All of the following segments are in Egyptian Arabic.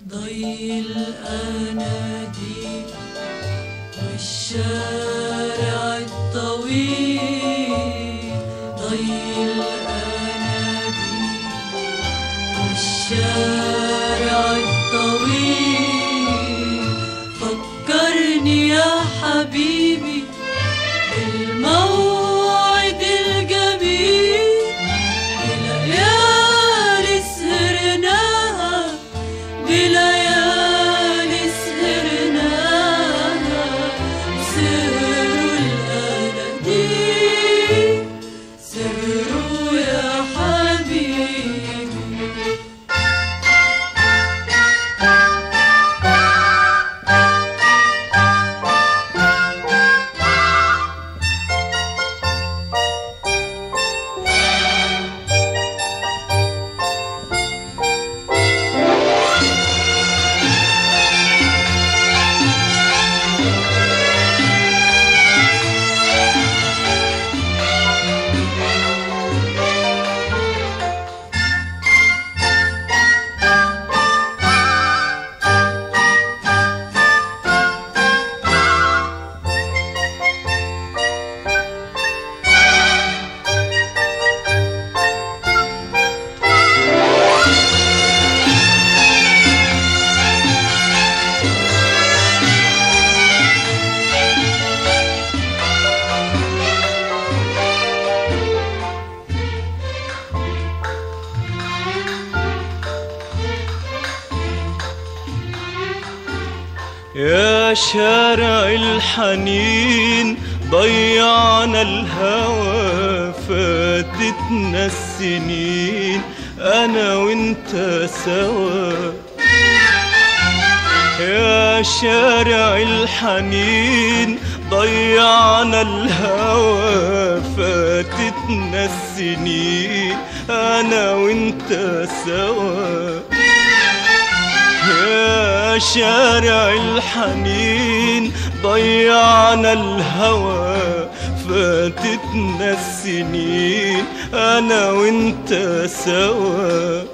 ضي الأناديل والشارع الطويل ضي الأناديل والشارع الطويل فكرني يا حبيبي بالموعد الجميل بليالي سهرناها بليالي سهرناها سهروا الأناديل سهروا يا حبيبي يا شارع الحنين ضيعنا الهوى فاتتنا السنين انا وانت سوا يا شارع الحنين ضيعنا الهوى فاتتنا السنين انا وانت سوا يا شارع الحنين ضيعنا الهوى فاتتنا السنين انا وانت سوا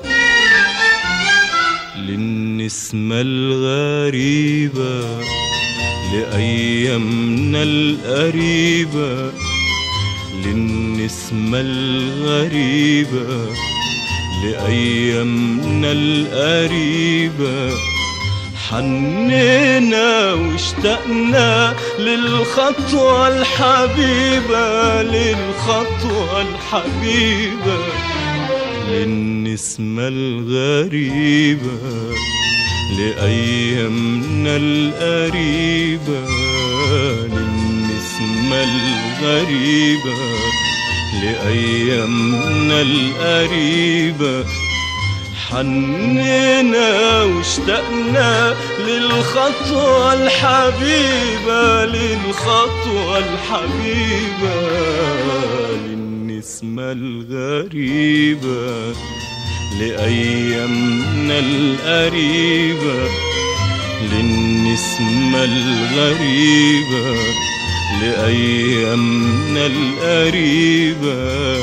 للنسمة الغريبة لأيامنا القريبة للنسمة الغريبة لأيامنا القريبة حنينا واشتقنا للخطوة الحبيبة للخطوة الحبيبة للنسمة الغريبة لأيامنا القريبة للنسمة الغريبة لأيامنا القريبة حنينا واشتقنا للخطوة الحبيبة للخطوة الحبيبة للنسمة الغريبة لأيامنا القريبة للنسمة الغريبة لأيامنا القريبة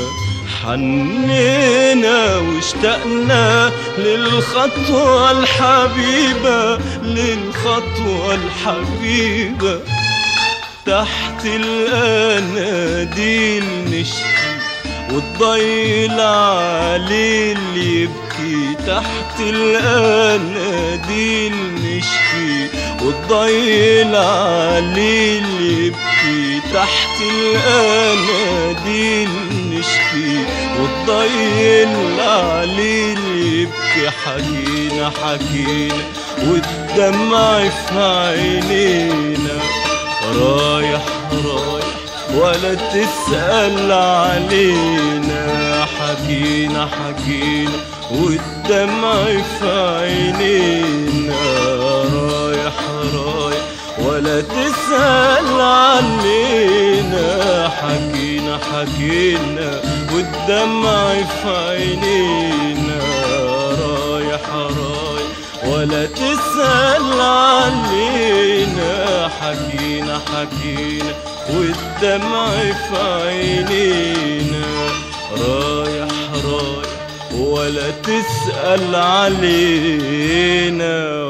حنينا واشتقنا للخطوة الحبيبة للخطوة الحبيبة تحت الأناديل نشكي والضيل عليه اللي يبكي تحت الأناديل نشكي والضيل عليه اللي يبكي تحت الأناديل نشكي والضيل عليه اللي يبكي حكينا حكينا والدمع في عينينا رايح رايح ولا تسأل علينا حكينا حكينا والدمع في عينينا رايح رايح ولا تسأل علينا حكينا حكينا والدمع في عينينا رايح رايح ولا تسأل علينا حكينا حكينا والدمع في عينينا رايح رايح ولا تسأل علينا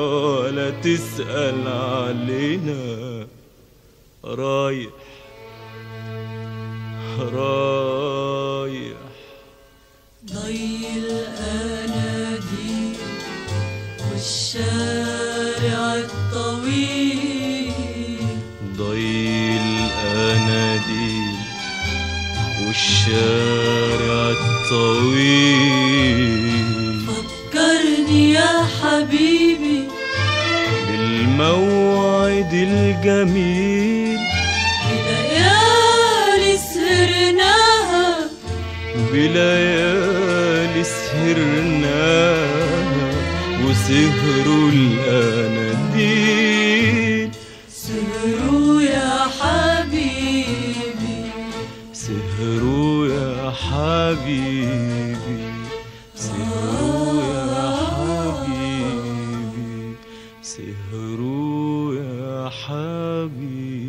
تسأل علينا رايح رايح ضي الأناديل والشارع الطويل ضي الأناديل والشارع الطويل فكرني يا حبيبي بالموعد الجميل بليالي سهرناها بليالي سهرناها وسهروا الأناديل سهروا يا حبيبي سهروا يا حبيبي سهروا يا حبيبي سهروا يا حبيبي